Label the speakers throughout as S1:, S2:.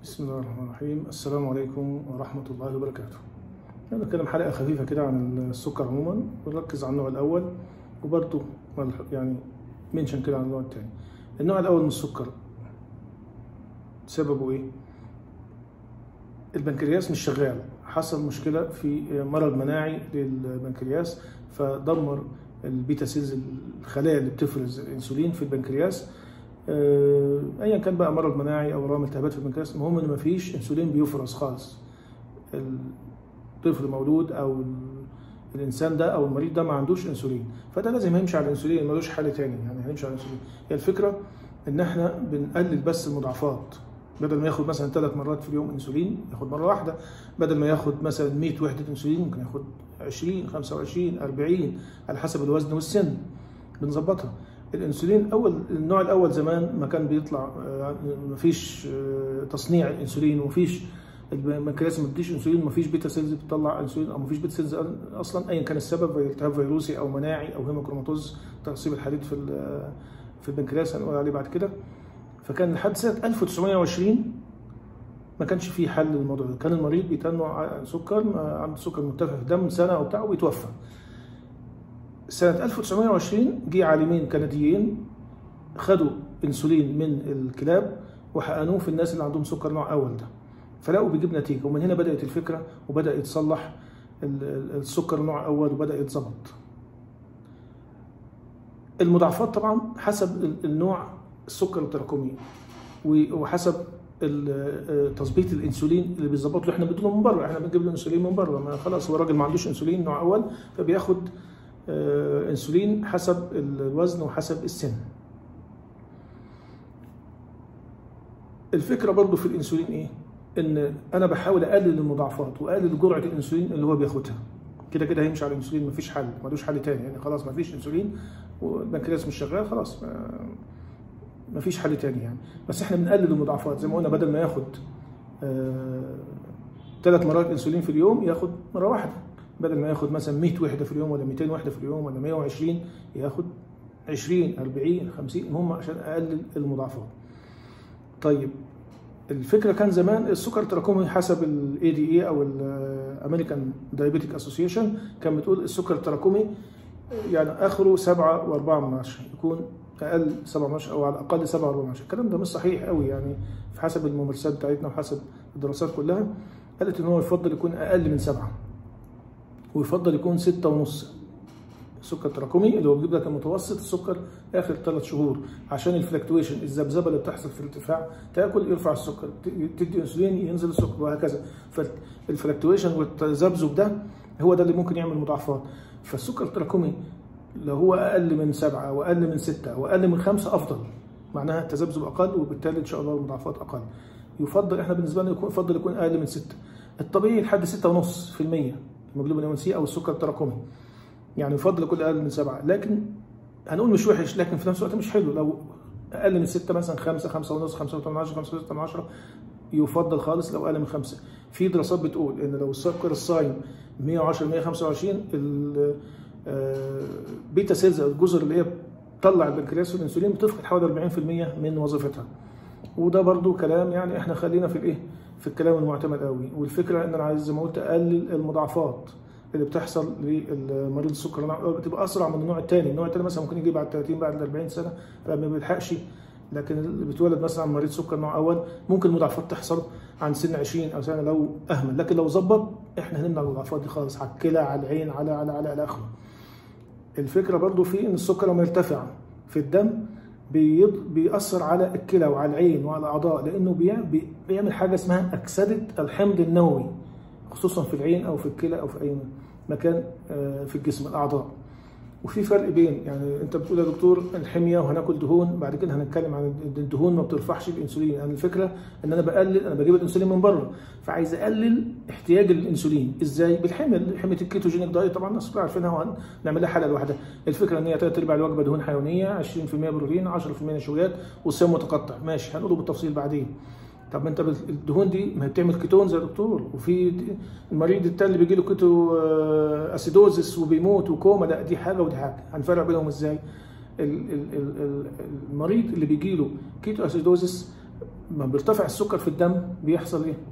S1: بسم الله الرحمن الرحيم السلام عليكم ورحمة الله وبركاته أنا بتكلم حلقة خفيفة كده عن السكر عموما ونركز على النوع الأول وبرضه يعني منشن كده عن النوع الثاني النوع الأول من السكر سببه إيه؟ البنكرياس مش شغال حصل مشكلة في مرض مناعي للبنكرياس فدمر البيتا سيلز الخلايا اللي بتفرز الانسولين في البنكرياس ايا كان بقى مرض مناعي او رام التهابات في البنكرياس المهم ان مفيش انسولين بيفرز خالص الطفل مولود او الانسان ده او المريض ده ما عندوش انسولين فده لازم يمشي على الانسولين ملوش حل تاني يعني هيمشي على الانسولين هي الفكره ان احنا بنقلل بس المضاعفات بدل ما ياخد مثلا ثلاث مرات في اليوم انسولين ياخد مره واحده بدل ما ياخد مثلا 100 وحده انسولين ممكن ياخد 20 25 40 على حسب الوزن والسن بنظبطها الانسولين اول النوع الاول زمان ما كان بيطلع ما فيش تصنيع انسولين وما فيش البنكرياس ما بتديش انسولين ما فيش بيتا سيلز بتطلع انسولين او ما فيش بيتا سيلز اصلا ايا كان السبب التهاب فيروسي او مناعي او هيموكروماتوز ترسيب الحديد في في البنكرياس هنقول عليه بعد كده فكان لحد سنه 1920 ما كانش في حل للموضوع ده كان المريض بيتنع سكر عنده سكر مرتفع في الدم سنه او بتاع ويتوفى سنة 1920 جه عالمين كنديين خدوا انسولين من الكلاب وحقنوه في الناس اللي عندهم سكر نوع اول ده فلقوا بيجيب نتيجه ومن هنا بدات الفكره وبدا يتصلح السكر نوع اول وبدا يتظبط المضاعفات طبعا حسب النوع السكر التراكمي وحسب تظبيط الانسولين اللي بيظبط له احنا بنديله من بره احنا بنجيب له انسولين من بره ما خلاص هو الراجل ما عندوش انسولين نوع اول فبياخد انسولين حسب الوزن وحسب السن الفكره برضو في الانسولين ايه ان انا بحاول اقلل المضاعفات واقلل جرعه الانسولين اللي هو بياخدها كده كده هيمشي على الانسولين مفيش حل ملوش حل تاني يعني خلاص مفيش انسولين والبنكرياس مش شغال خلاص مفيش حل تاني يعني بس احنا بنقلل المضاعفات زي ما قلنا بدل ما ياخد ثلاث مرات انسولين في اليوم ياخد مره واحده بدل ما ياخد مثلا 100 وحده في اليوم ولا 200 وحده في اليوم ولا 120 ياخد 20 40 50 المهم عشان اقلل المضاعفات. طيب الفكره كان زمان السكر التراكمي حسب الاي دي اي او الامريكان دايابيتيك اسوسيشن كان بتقول السكر التراكمي يعني اخره 7 و4 من 10 يكون اقل 7 من 10 او على الاقل 7 و4 من 10 الكلام ده مش صحيح قوي يعني في حسب الممارسات بتاعتنا وحسب الدراسات كلها قالت ان هو يفضل يكون اقل من 7 ويفضل يكون ستة ونص السكر التراكمي اللي هو بيجيب لك المتوسط السكر اخر ثلاث شهور عشان الفلكتويشن الذبذبه اللي بتحصل في الارتفاع تاكل يرفع السكر تدي انسولين ينزل السكر وهكذا فالفلكتويشن والتذبذب ده هو ده اللي ممكن يعمل مضاعفات فالسكر التراكمي لو هو اقل من سبعه واقل من سته واقل من خمسه افضل معناها التذبذب اقل وبالتالي ان شاء الله المضاعفات اقل يفضل احنا بالنسبه لنا يكون يفضل يكون اقل من سته الطبيعي لحد 6.5% الهيموجلوبين اي سي او السكر التراكمي يعني يفضل يكون اقل من سبعه لكن هنقول مش وحش لكن في نفس الوقت مش حلو لو اقل من سته مثلا خمسه خمسه ونص خمسه وثمانية عشر خمسه وستة من عشرة يفضل خالص لو اقل من خمسه في دراسات بتقول ان لو السكر الصايم 110 125 البيتا سيلز او الجزر اللي هي بتطلع البنكرياس والانسولين بتفقد حوالي 40% من وظيفتها وده برضو كلام يعني احنا خلينا في الايه في الكلام المعتمد قوي والفكره ان انا عايز زي ما قلت اقلل المضاعفات اللي بتحصل للمريض السكر بتبقى اسرع من النوع الثاني النوع الثاني مثلا ممكن يجي بعد 30 بعد 40 سنه فما بيلحقش لكن اللي بيتولد مثلا مريض سكر نوع اول ممكن المضاعفات تحصل عن سن 20 او سنه لو اهمل لكن لو ظبط احنا هنمنع المضاعفات دي خالص على الكلى على العين على على على الى اخره الفكره برضو في ان السكر لما يرتفع في الدم بيأثر على الكلى وعلى العين وعلى الأعضاء لأنه بيعمل حاجة اسمها أكسدة الحمض النووي خصوصا في العين أو في الكلى أو في أي مكان في الجسم الأعضاء وفي فرق بين يعني أنت بتقول يا دكتور الحمية وهناكل دهون بعد كده هنتكلم عن الدهون ما بترفعش الأنسولين يعني الفكرة إن أنا بقلل أنا بجيب الأنسولين من بره فعايز أقلل احتياج الأنسولين إزاي؟ بالحمية حمية الكيتوجينيك دايت طبعا الناس كلها عارفينها وهنعمل لها حلقة لوحدها الفكرة إن هي ثلاث أرباع الوجبة دهون حيوانية 20% بروتين 10% نشويات والصيام متقطع ماشي هنقوله بالتفصيل بعدين طب انت الدهون دي ما هي بتعمل كيتونز يا دكتور وفي المريض التاني اللي بيجي له كيتو اسيدوزس وبيموت وكوما لا دي حاجه ودي حاجه هنفرق بينهم ازاي المريض اللي بيجي له كيتو اسيدوزس لما بيرتفع السكر في الدم بيحصل ايه؟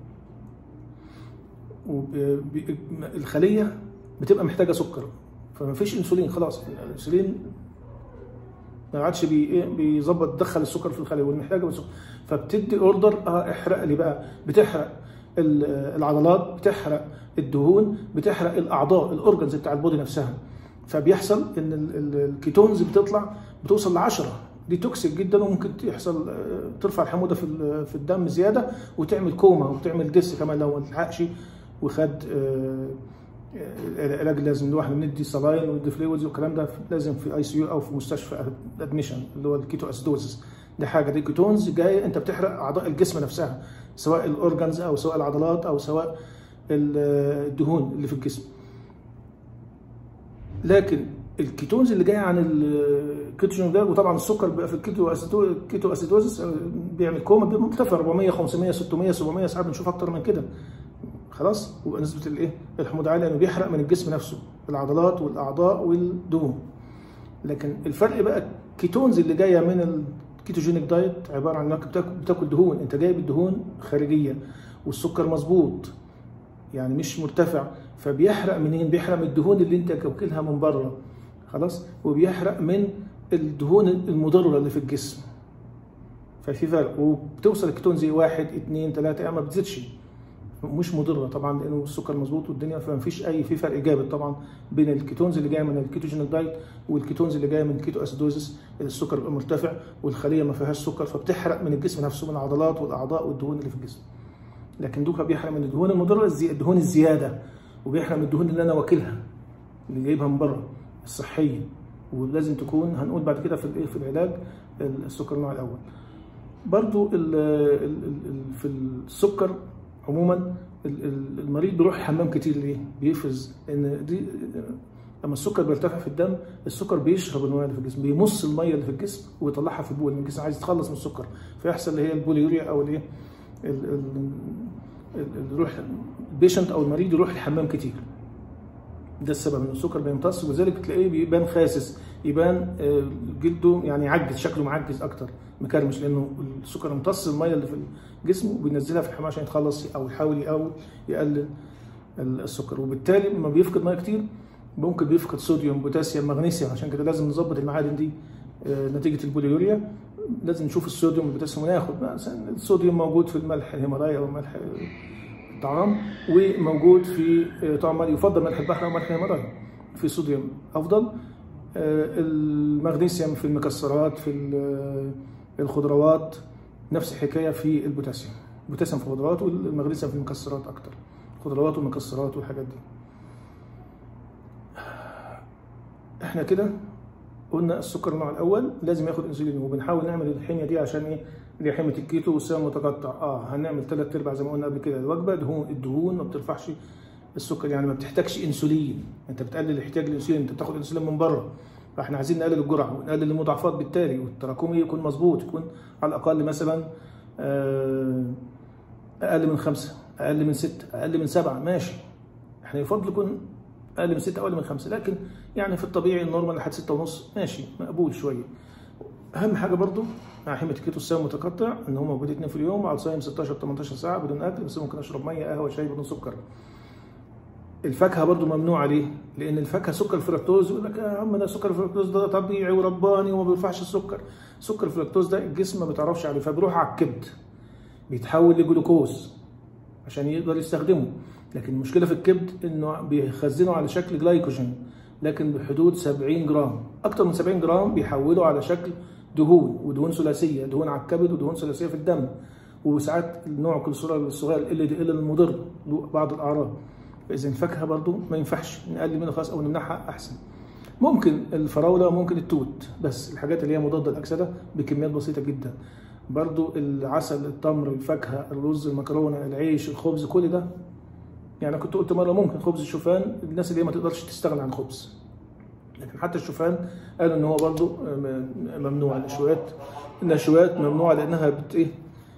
S1: وب- بي- الخليه بتبقى محتاجه سكر فما فيش انسولين خلاص الانسولين ما عادش بي ايه بيظبط تدخل السكر في الخليه والمحتاجه بالسكر فبتدي اوردر اه احرق لي بقى بتحرق ال- العضلات بتحرق الدهون بتحرق الاعضاء الاورجنز بتاع البودي نفسها فبيحصل ان ال- ال- الكيتونز بتطلع بتوصل ل 10 دي توكسيك جدا وممكن يحصل آه، ترفع الحموضه في ال- في الدم زياده وتعمل كوما وتعمل ديس كمان لو ما تلحقش وخد آه، العلاج اللازم اللي هو احنا بندي سلاين وندي فلويدز والكلام ده لازم في اي سي يو او في مستشفى ادميشن اللي هو الكيتو اسيدوزس دي حاجه دي كيتونز جايه انت بتحرق اعضاء الجسم نفسها سواء الاورجنز او سواء العضلات او سواء ال- الدهون اللي في الجسم لكن الكيتونز اللي جايه عن الكيتوجين ده وطبعا السكر بيبقى في الكيتو أسيدو الكيتو اسيدوزس بيعمل كوما بيبقى مرتفع 400 500 600 700 ساعات بنشوف اكتر من كده خلاص ويبقى نسبه الايه الحموض عاليه لانه بيحرق من الجسم نفسه العضلات والاعضاء والدهون لكن الفرق بقى الكيتونز اللي جايه من الكيتوجينيك دايت عباره عن انك بتاكل, بتاكل دهون انت جايب الدهون خارجيه والسكر مظبوط يعني مش مرتفع فبيحرق منين بيحرق من الدهون اللي انت واكلها من بره خلاص وبيحرق من الدهون المضره اللي في الجسم ففي فرق وبتوصل الكيتونز واحد اثنين ثلاثه يعني ما بتزيدش مش مضره طبعا لانه السكر مظبوط والدنيا فما فيش اي في فرق جامد طبعا بين الكيتونز اللي جايه من الكيتوجينيك دايت والكيتونز اللي جايه من الكيتو اسيدوزس السكر بيبقى مرتفع والخليه ما فيهاش سكر فبتحرق من الجسم نفسه من العضلات والاعضاء والدهون اللي في الجسم لكن دوكا بيحرق من الدهون المضره الزي... الدهون الزياده وبيحرق من الدهون اللي انا واكلها اللي جايبها من بره الصحيه ولازم تكون هنقول بعد كده في الايه في العلاج السكر النوع الاول برضو ال ال ال في السكر عموما المريض بيروح الحمام كتير ليه؟ بيفرز ان دي لما السكر بيرتفع في الدم السكر بيشرب الميه اللي في الجسم بيمص الميه اللي في الجسم ويطلعها في البول الجسم عايز يتخلص من السكر فيحصل اللي هي البوليوريا او الايه يروح البيشنت او المريض يروح الحمام كتير ده السبب ان السكر بيمتص وذلك تلاقيه بيبان خاسس يبان جلده يعني يعجز شكله معجز اكتر مكرمش لانه السكر امتص الميه اللي في الجسم وبينزلها في الحمام عشان يتخلص او يحاول او يقلل السكر وبالتالي لما بيفقد ميه كتير ممكن بيفقد صوديوم بوتاسيوم مغنيسيوم عشان كده لازم نظبط المعادن دي نتيجه البوليوريا لازم نشوف الصوديوم والبوتاسيوم وناخد مثلا الصوديوم موجود في الملح الهيمالايا او ملح الطعام وموجود في طعام يفضل ملح البحر او ملح الهيمالايا في صوديوم افضل المغنيسيوم في المكسرات في الخضروات نفس الحكايه في البوتاسيوم البوتاسيوم في الخضروات والمغنيسيوم في المكسرات اكتر الخضروات والمكسرات والحاجات دي احنا كده قلنا السكر النوع الاول لازم ياخد انسولين وبنحاول نعمل الحميه دي عشان ايه اللي حميه الكيتو والصيام المتقطع اه هنعمل ثلاث ارباع زي ما قلنا قبل كده الوجبه دهون الدهون ما بترفعش السكر يعني ما بتحتاجش انسولين انت بتقلل احتياج الانسولين انت بتاخد انسولين من بره فاحنا عايزين نقلل الجرعه ونقلل المضاعفات بالتالي والتراكمي يكون مظبوط يكون على الاقل مثلا اقل من خمسه اقل من سته اقل من سبعه ماشي احنا يفضل يكون اقل من سته اقل من خمسه لكن يعني في الطبيعي النورمال لحد سته ونص ماشي مقبول شويه اهم حاجه برضو مع حميه الكيتو الصيام المتقطع ان هو موجود اثنين في اليوم على صايم 16 18 ساعه بدون اكل بس ممكن اشرب ميه قهوه شاي بدون سكر الفاكهه برضو ممنوعه ليه؟ لان الفاكهه سكر الفركتوز يقول لك يا عم ده سكر الفركتوز ده طبيعي ورباني وما بيرفعش السكر سكر الفركتوز ده الجسم ما بيتعرفش عليه فبيروح على الكبد بيتحول لجلوكوز عشان يقدر يستخدمه لكن المشكله في الكبد انه بيخزنه على شكل جلايكوجين لكن بحدود 70 جرام اكتر من 70 جرام بيحوله على شكل دهون ودهون ثلاثيه دهون على الكبد ودهون ثلاثيه في الدم وساعات النوع الكوليسترول الصغير ال دي ال المضر له بعض الاعراض فاذا الفاكهه برضو ما ينفعش نقلل منها خالص او نمنعها احسن ممكن الفراوله ممكن التوت بس الحاجات اللي هي مضاده للاكسده بكميات بسيطه جدا برضو العسل التمر الفاكهه الرز المكرونه العيش الخبز كل ده يعني كنت قلت مره ممكن خبز الشوفان الناس اللي هي ما تقدرش تستغنى عن خبز لكن حتى الشوفان قالوا ان هو برضو ممنوع النشويات النشويات ممنوعه لانها بت ايه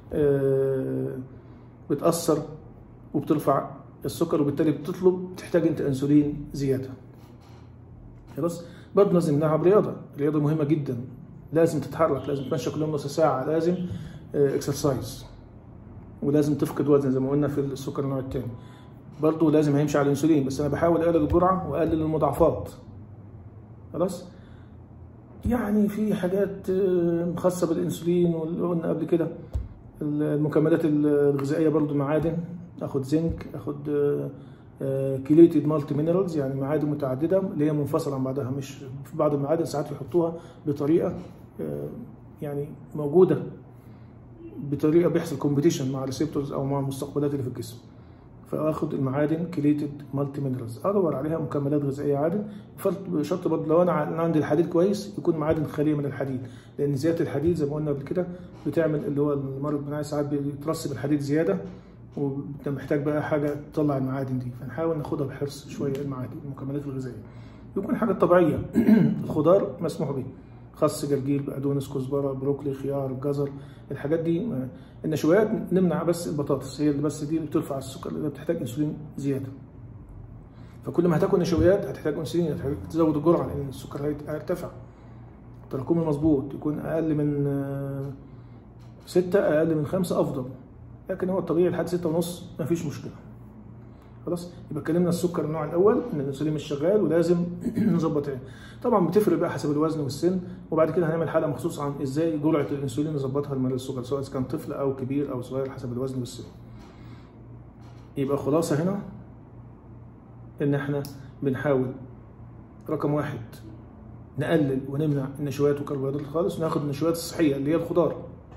S1: بتاثر وبترفع السكر وبالتالي بتطلب تحتاج انت انسولين زياده خلاص برضه لازم نلعب رياضه الرياضه مهمه جدا لازم تتحرك لازم تمشي كل يوم نص ساعه لازم اكسرسايز ولازم تفقد وزن زي ما قلنا في السكر النوع الثاني برضه لازم هيمشي على الانسولين بس انا بحاول اقلل الجرعه واقلل المضاعفات خلاص يعني في حاجات آه، خاصه بالانسولين واللي قلنا قبل كده المكملات الغذائيه برضو معادن اخد زنك اخد كيليتد مالتي مينرالز يعني معادن متعدده اللي هي منفصله عن بعضها مش في بعض المعادن ساعات يحطوها بطريقه آه، يعني موجوده بطريقه بيحصل كومبيتيشن مع ريسبتورز او مع المستقبلات اللي في الجسم فاخد المعادن كليتد مالتي مينرالز ادور عليها مكملات غذائيه عادل بشرط برضه لو انا عندي الحديد كويس يكون معادن خاليه من الحديد لان زياده الحديد زي ما قلنا قبل كده بتعمل اللي هو المرض المناعي ساعات بيترسب الحديد زياده وانت محتاج بقى حاجه تطلع المعادن دي فنحاول ناخدها بحرص شويه المعادن المكملات الغذائيه يكون حاجه طبيعيه الخضار مسموح به خس جرجير بقدونس كزبره بروكلي خيار جزر الحاجات دي النشويات نمنع بس البطاطس هي اللي بس دي اللي بترفع السكر اللي بتحتاج انسولين زياده فكل ما هتاكل نشويات هتحتاج انسولين هتحتاج تزود الجرعه لان السكر هيرتفع التراكم المظبوط يكون اقل من ستة اقل من خمسة افضل لكن هو الطبيعي لحد ستة ونص مفيش مشكله خلاص يبقى اتكلمنا السكر النوع الاول ان الانسولين مش شغال ولازم نظبط يعني طبعا بتفرق بقى حسب الوزن والسن وبعد كده هنعمل حلقه مخصوص عن ازاي جرعه الانسولين نظبطها لمريض السكر سواء كان طفل او كبير او صغير حسب الوزن والسن يبقى خلاصه هنا ان احنا بنحاول رقم واحد نقلل ونمنع النشويات والكربوهيدرات خالص وناخد النشويات الصحيه اللي هي الخضار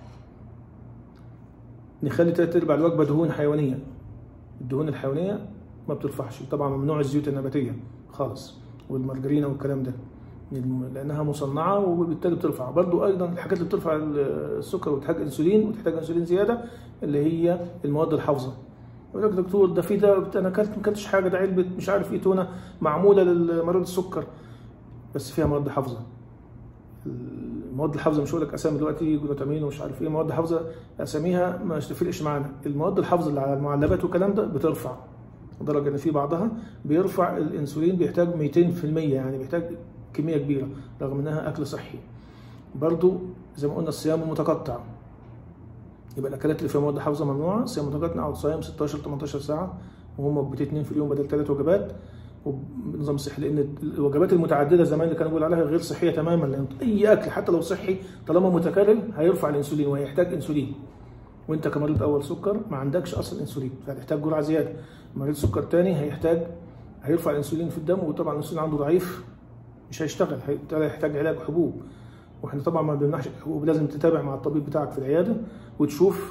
S1: نخلي تلات ارباع الوجبه دهون حيوانيه الدهون الحيوانيه ما بترفعش طبعا ممنوع الزيوت النباتيه خالص والمارجرينا والكلام ده لانها مصنعه وبالتالي بترفع برضو ايضا الحاجات اللي بترفع السكر وتحتاج انسولين وتحتاج انسولين زياده اللي هي المواد الحافظه يقول لك دكتور ده في ده انا اكلت ما اكلتش حاجه ده علبه مش عارف ايه تونه معموله لمريض السكر بس فيها مواد حافظه المواد الحافظه مش هقول لك اسامي دلوقتي جلوتامين ومش عارف ايه مواد حافظه اساميها ما تفرقش معانا المواد الحافظه اللي على المعلبات والكلام ده بترفع لدرجه ان في بعضها بيرفع الانسولين بيحتاج 200% يعني بيحتاج كميه كبيره رغم انها اكل صحي برضو زي ما قلنا الصيام المتقطع يبقى الاكلات اللي فيها مواد حافظه ممنوعه الصيام المتقطع او صيام 16 18 ساعه وهم وجبتين اتنين في اليوم بدل ثلاث وجبات وبنظام صحي لان الوجبات المتعدده زمان اللي كانوا بيقولوا عليها غير صحيه تماما لان اي اكل حتى لو صحي طالما متكرر هيرفع الانسولين وهيحتاج انسولين وانت كمريض اول سكر ما عندكش اصلا انسولين فهتحتاج جرعه زياده مريض سكر تاني هيحتاج هيرفع الانسولين في الدم وطبعا الانسولين عنده ضعيف مش هيشتغل هيحتاج علاج حبوب واحنا طبعا ما بنمنعش الحبوب لازم تتابع مع الطبيب بتاعك في العياده وتشوف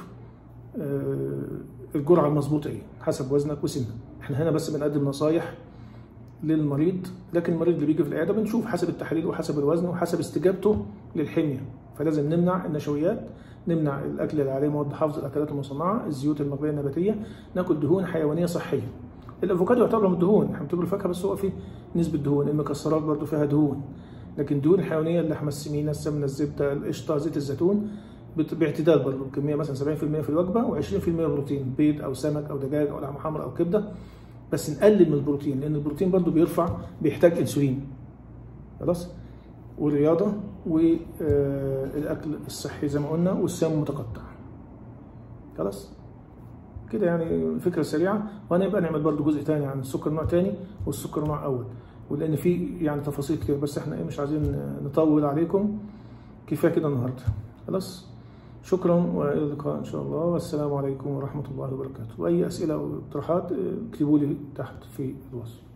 S1: الجرعه المظبوطه ايه حسب وزنك وسنك احنا هنا بس بنقدم نصايح للمريض لكن المريض اللي بيجي في العياده بنشوف حسب التحاليل وحسب الوزن وحسب استجابته للحميه فلازم نمنع النشويات نمنع الاكل اللي عليه مواد حافظه الاكلات المصنعه الزيوت المقليه النباتيه ناكل دهون حيوانيه صحيه الافوكادو يعتبر من الدهون احنا بناكل الفاكهه بس هو فيه نسبه دهون المكسرات برضو فيها دهون لكن الدهون الحيوانيه اللحمه السمينه السمنه الزبده القشطه زيت الزيتون باعتدال برضه كميه مثلا 70% في الوجبه و20% بروتين بيض او سمك او دجاج او لحمه حمراء او كبده بس نقلل من البروتين لان البروتين برضه بيرفع بيحتاج انسولين خلاص والرياضه والاكل الصحي زي ما قلنا والصيام المتقطع خلاص كده يعني فكره سريعه وهنبقى نعمل برضه جزء تاني عن السكر نوع تاني والسكر نوع اول ولان في يعني تفاصيل كتير بس احنا ايه مش عايزين نطول عليكم كفايه كده النهارده خلاص شكرا والى اللقاء ان شاء الله والسلام عليكم ورحمه الله وبركاته واي اسئله او اقتراحات اكتبوا لي تحت في الوصف